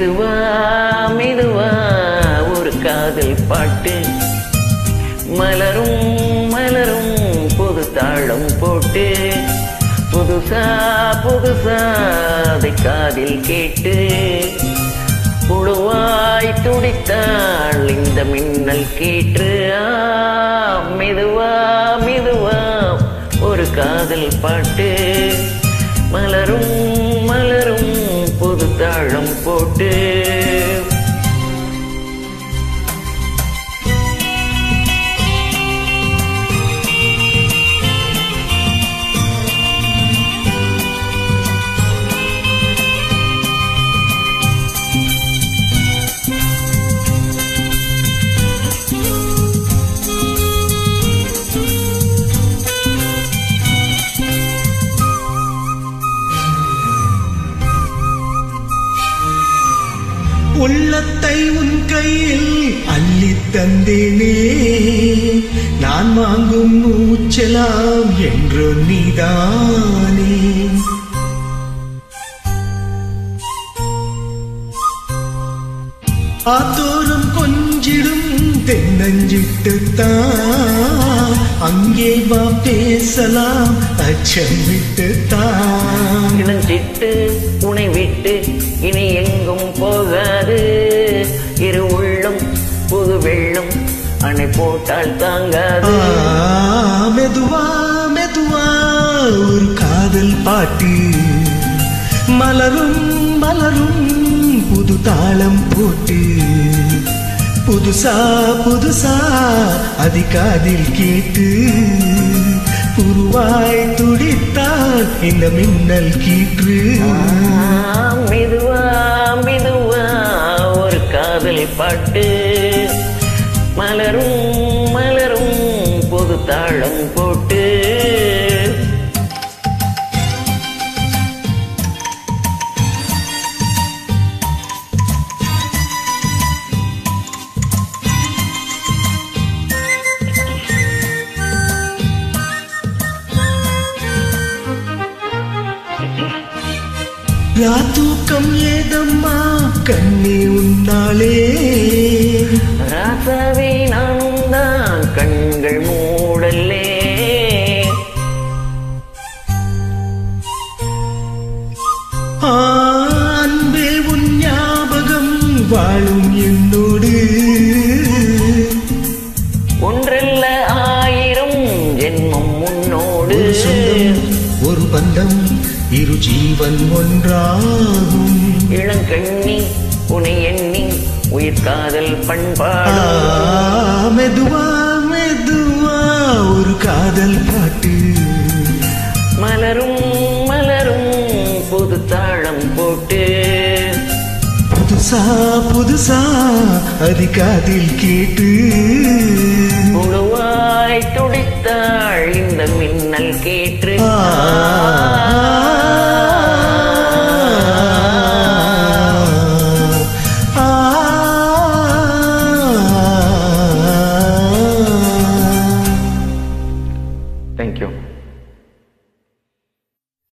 மெதுவா மெதுவா ஒரு காதல் பாட்டு மலரும் மலரும் புது தாளம் போட்டு புதுசா புதுசா அதை காதில் கேட்டு புழுவாய் துடித்தாள் இந்த மின்னல் கீற்று ஆ, மெதுவா மெதுவா ஒரு காதல் பாட்டு மலரும் மலரும் புது தாளம் போட்டு உள்ளத்தை உன் கையில் அள்ளித் தந்தேனே நான் வாங்கும் மூச்சலாம் என்று நீதானே ஆத்தோறும் கொஞ்சிடும் தென்னஞ்சிட்டுத்தான் அங்கே வா பேசலாம் அச்சம் விட்டுத்தான் இளஞ்சிட்டு உனை விட்டு இனி எங்கும் போகாது இரு உள்ளம் புது வெள்ளம் அணை போட்டால் தாங்காது ஆ, மெதுவா மெதுவா ஒரு காதல் பாட்டு மலரும் மலரும் புது தாளம் போட்டு புதுசா புதுசா அதி காதில் கேட்டு புருவாய் துடித்தால் இந்த மின்னல் கீற்று ஆ, மெதுவா மெதுவா ஒரு காதல் பாட்டு மலரும் மலரும் புது தாளம் போட்டு ராத்தூக்கம் ஏதம்மா கண்ணே உன்னாலே ராசாவே நானும் தான் கண்கள் மூடல்லே ஆ, அன்பே உன் ஞாபகம் வாழும் என்னோடு ஒன்றல்ல ஆயிரம் ஜென்மம் முன்னோடு ஒரு சொந்தம் ஒரு பந்தம் இரு ஜீவன் ஒன்றாகும் இளங்கண்ணி உனை எண்ணி உயிர் காதல் ஆ, பண்பாடும் மெதுவா மெதுவா ஒரு காதல் பாட்டு மலரும் மலரும் புது தாளம் போட்டு புதுசா புதுசா அது காதில் கேட்டு புழுவாய் துடித்தாள் இந்த மின்னல் கேற்று ஆ, ஆ, ஆ. தேங்க்யூ